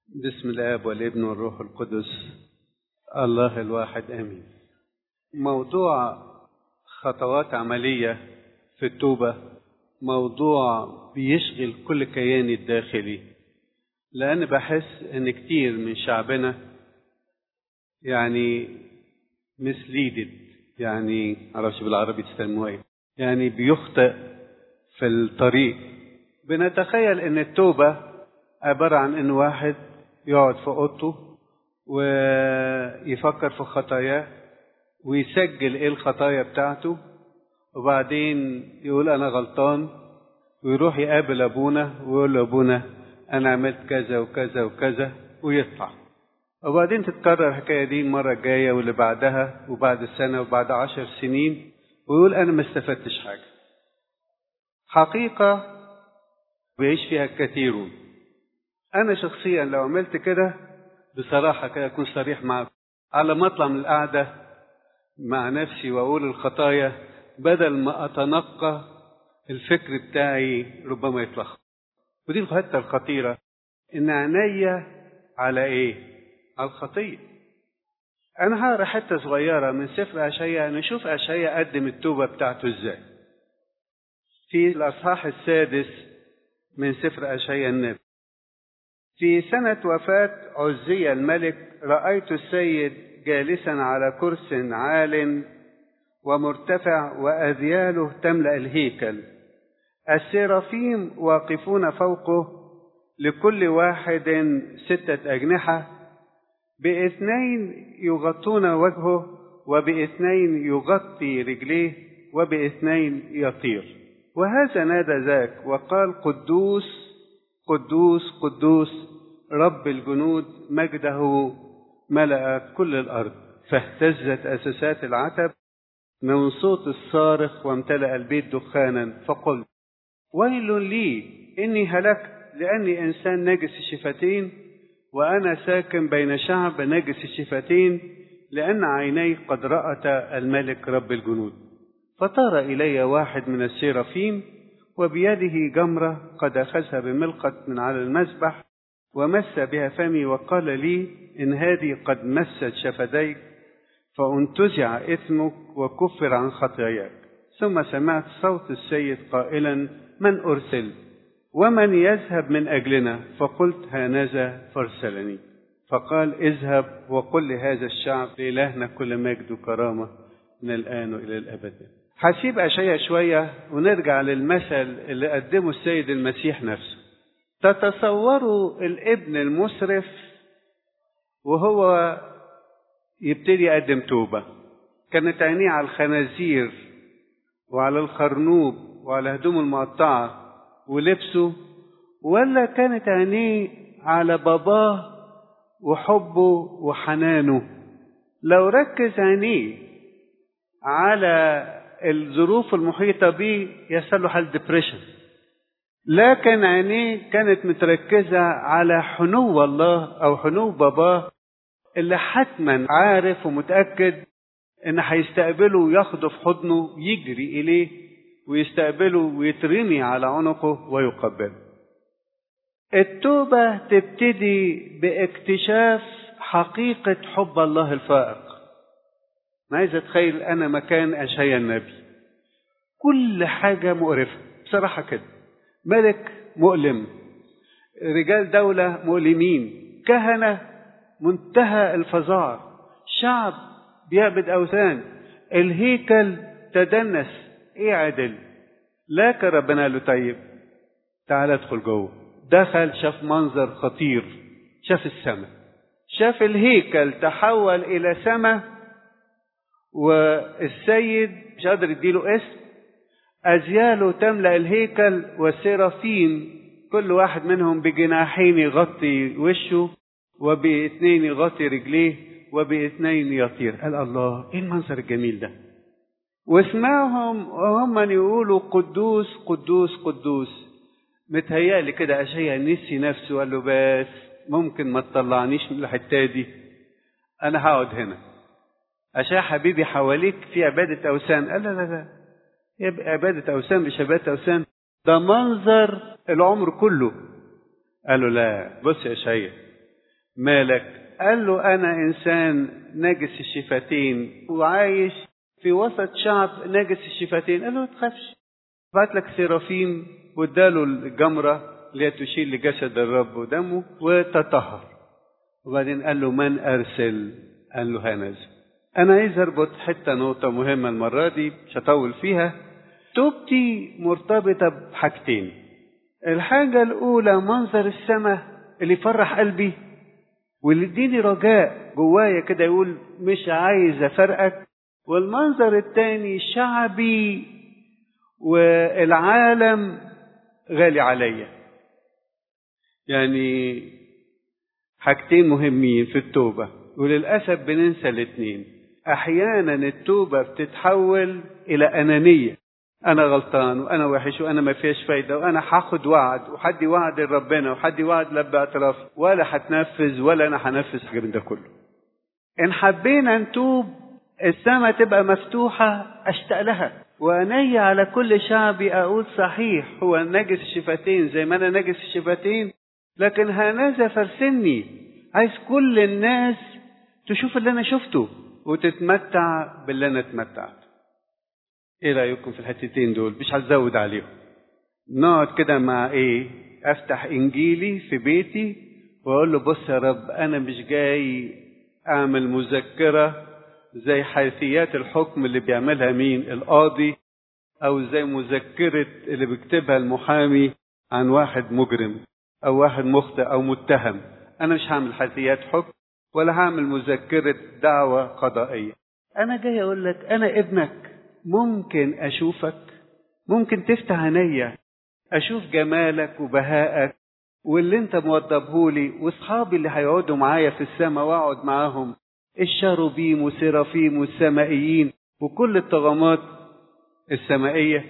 بسم الاب والابن والروح القدس الله الواحد امين موضوع خطوات عمليه في التوبه موضوع بيشغل كل كياني الداخلي لان بحس ان كتير من شعبنا يعني مسليدد يعني معرفش بالعربي تسموها ايه يعني بيخطئ في الطريق بنتخيل ان التوبه عباره عن ان واحد يقعد في اوضته ويفكر في خطاياه ويسجل ايه الخطايا بتاعته وبعدين يقول انا غلطان ويروح يقابل ابونا ويقول له ابونا انا عملت كذا وكذا وكذا ويطلع وبعدين تتكرر الحكايه دي المره الجايه واللي بعدها وبعد سنه وبعد عشر سنين ويقول انا ما استفدتش حاجه حقيقه بيعيش فيها الكثيرون انا شخصيا لو عملت كده بصراحه كده اكون صريح معك على ما اطلع من القعده مع نفسي واقول الخطايا بدل ما اتنقى الفكر بتاعي ربما يتلخبط ودي الحته الخطيره ان عينيا على ايه على الخطيه انا هقرا حته صغيره من سفر اشعياء نشوف اشعياء قدم التوبه بتاعته ازاي في الاصحاح السادس من سفر اشعياء النبي في سنة وفاة عزية الملك رأيت السيد جالسا على كرس عال ومرتفع وأذياله تملأ الهيكل السرافيم واقفون فوقه لكل واحد ستة أجنحة باثنين يغطون وجهه وباثنين يغطي رجليه وباثنين يطير وهذا نادى ذاك وقال قدوس قدوس قدوس رب الجنود مجده ملأ كل الأرض فاهتزت أساسات العتب من صوت الصارخ وامتلأ البيت دخانا فقلت ويل لي إني هلكت لأني إنسان نجس الشفتين وأنا ساكن بين شعب نجس الشفتين لأن عيني قد رأتا الملك رب الجنود فطار إلي واحد من السيرافيم وبيده جمرة قد أخذها بملقط من على المذبح ومس بها فمي وقال لي إن هذه قد مست شفتيك فانتزع إثمك وكفر عن خطاياك ثم سمعت صوت السيد قائلا من أرسل ومن يذهب من أجلنا فقلت هانذا فارسلني فقال اذهب وقل لهذا الشعب لإلهنا كل مجد وكرامة من الآن وإلى الأبد هسيب أشياء شوية ونرجع للمثل اللي قدمه السيد المسيح نفسه تتصوروا الابن المسرف وهو يبتدي يقدم توبة كانت عينيه على الخنازير وعلى الخرنوب وعلى هدومه المقطعة ولبسه ولا كانت عينيه على باباه وحبه وحنانه لو ركز عينيه على الظروف المحيطة به يحصل له حال ديبريشن لكن عينيه كانت متركزة على حنو الله أو حنو باباه اللي حتما عارف ومتأكد إن هيستقبله وياخده في حضنه يجري إليه ويستقبله ويترمي على عنقه ويقبله. التوبة تبتدي باكتشاف حقيقة حب الله الفائق. أنا عايز أتخيل أنا مكان أشعيا النبي. كل حاجة مقرفة بصراحة كده. ملك مؤلم. رجال دولة مؤلمين. كهنة منتهى الفظاع. شعب بيعبد أوثان. الهيكل تدنس. إيه عدل؟ لكن ربنا قال له طيب تعال ادخل جوه. دخل شاف منظر خطير. شاف السماء. شاف الهيكل تحول إلى سماء والسيد مش قادر يديله اسم أزياله تملأ الهيكل والسرافيم كل واحد منهم بجناحين يغطي وشه وباثنين يغطي رجليه وباثنين يطير قال الله ايه المنظر الجميل ده واسمعهم وهم يقولوا قدوس قدوس قدوس متهيألي كده أشياء نسي نفسه قال له بس ممكن ما تطلعنيش من الحتة دي أنا هقعد هنا أشياء حبيبي حواليك في عبادة أوثان قال لا لا لا يبقى عبادة أوثان مش عبادة أوثان ده منظر العمر كله قال له لا بص يا شيخ مالك قال له أنا إنسان نجس الشفتين وعايش في وسط شعب نجس الشفتين قال له ما تخافش بعت لك سيرافيم واداله الجمرة اللي هي تشير لجسد الرب ودمه وتطهر وبعدين قال له من أرسل قال له هنذا أنا عايز أربط حتة نقطة مهمة المرة دي مش هطول فيها توبتي مرتبطة بحاجتين الحاجة الأولى منظر السماء اللي يفرح قلبي واللي يديني رجاء جوايا كده يقول مش عايز أفرقك والمنظر التاني شعبي والعالم غالي عليا يعني حاجتين مهمين في التوبة وللأسف بننسى الاتنين أحيانا التوبة بتتحول إلى أنانية أنا غلطان وأنا وحش وأنا ما فيش فايدة وأنا هاخد وعد وحد وعد لربنا وحد وعد لب اعتراف ولا هتنفذ ولا أنا هنفذ حاجة من ده كله. إن حبينا نتوب السماء تبقى مفتوحة أشتاق لها وأني على كل شعبي أقول صحيح هو نجس الشفتين زي ما أنا نجس الشفتين لكن هنذا فرسني عايز كل الناس تشوف اللي أنا شفته وتتمتع باللي أنا اتمتعت. ايه رايكم في الحتتين دول مش هزود عليهم نقعد كده مع ايه افتح انجيلي في بيتي واقول له بص يا رب انا مش جاي اعمل مذكره زي حيثيات الحكم اللي بيعملها مين القاضي او زي مذكره اللي بيكتبها المحامي عن واحد مجرم او واحد مخطئ او متهم انا مش هعمل حيثيات حكم ولا هعمل مذكره دعوه قضائيه انا جاي اقول لك انا ابنك ممكن أشوفك ممكن تفتح عينيا أشوف جمالك وبهائك واللي أنت موضبهولي وأصحابي اللي هيقعدوا معايا في السماء وأقعد معاهم الشاروبيم والسرافيم والسمائيين وكل الطغمات السمائية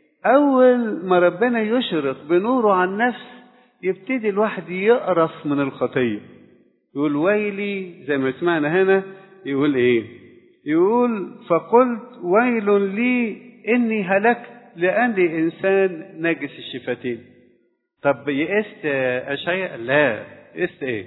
أول ما ربنا يشرق بنوره على النفس يبتدي الواحد يقرف من الخطية يقول ويلي زي ما سمعنا هنا يقول إيه يقول فقلت ويل لي اني هلكت لاني انسان نجس الشفتين طب يئست اشياء لا يئست ايه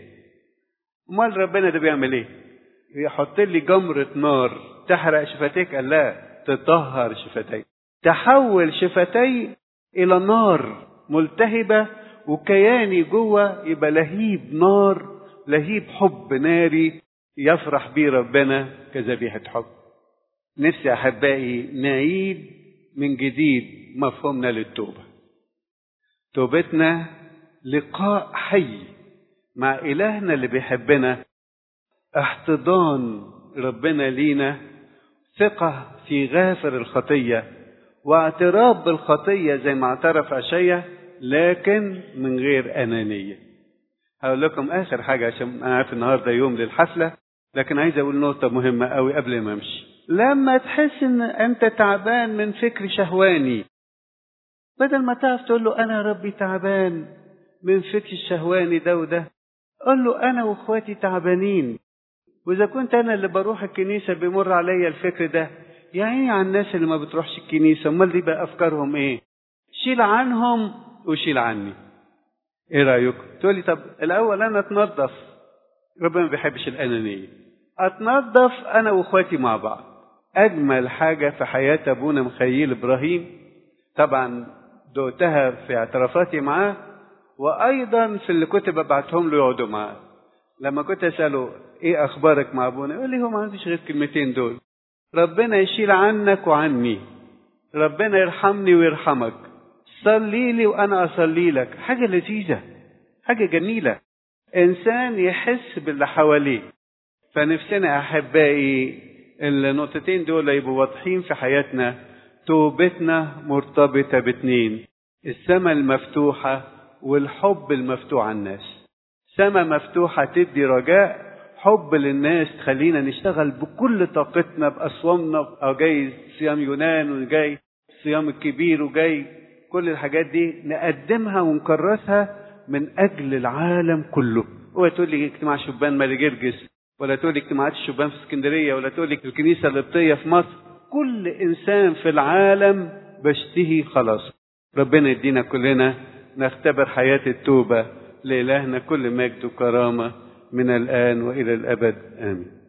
امال ربنا ده بيعمل ايه يحط لي جمرة نار تحرق شفتيك قال لا تطهر شفتيك تحول شفتي الى نار ملتهبة وكياني جوه يبقى لهيب نار لهيب حب ناري يفرح بيه ربنا كذبيحة حب نفسي أحبائي نعيد من جديد مفهومنا للتوبة توبتنا لقاء حي مع إلهنا اللي بيحبنا احتضان ربنا لينا ثقة في غافر الخطية واعتراف بالخطية زي ما اعترف أشية لكن من غير أنانية هقول لكم آخر حاجة عشان أنا عارف النهاردة يوم للحفلة لكن عايز اقول نقطة مهمة قوي قبل ما امشي لما تحس ان انت تعبان من فكر شهواني بدل ما تعرف تقول له انا ربي تعبان من فكر الشهواني ده وده قول له انا واخواتي تعبانين واذا كنت انا اللي بروح الكنيسة بيمر عليا الفكر ده يا عيني على الناس اللي ما بتروحش الكنيسة امال دي بقى افكارهم ايه شيل عنهم وشيل عني ايه رايكم تقول لي طب الاول انا اتنظف ربنا ما بيحبش الانانيه اتنظف انا واخواتي مع بعض اجمل حاجه في حياه ابونا مخيل ابراهيم طبعا دقتها في اعترافاتي معاه وايضا في اللي كنت ببعتهم له يقعدوا معاه لما كنت اساله ايه اخبارك مع ابونا يقول لي هو ما عنديش غير الكلمتين دول ربنا يشيل عنك وعني ربنا يرحمني ويرحمك صلي لي وانا اصلي لك حاجه لذيذه حاجه جميله انسان يحس باللي حواليه فنفسنا احبائي النقطتين دول يبقوا واضحين في حياتنا توبتنا مرتبطه باتنين السماء المفتوحه والحب المفتوح على الناس سماء مفتوحه تدي رجاء حب للناس تخلينا نشتغل بكل طاقتنا باصوامنا او جاي صيام يونان وجاي الصيام الكبير وجاي كل الحاجات دي نقدمها ونكرسها من اجل العالم كله اوعى تقول لي اجتماع شبان مالي جرجس ولا تقول لي اجتماعات الشبان في اسكندريه ولا تقول لي الكنيسه القبطيه في مصر كل انسان في العالم بشتهي خلاص ربنا يدينا كلنا نختبر حياه التوبه لالهنا كل مجد وكرامه من الآن وإلى الأبد آمين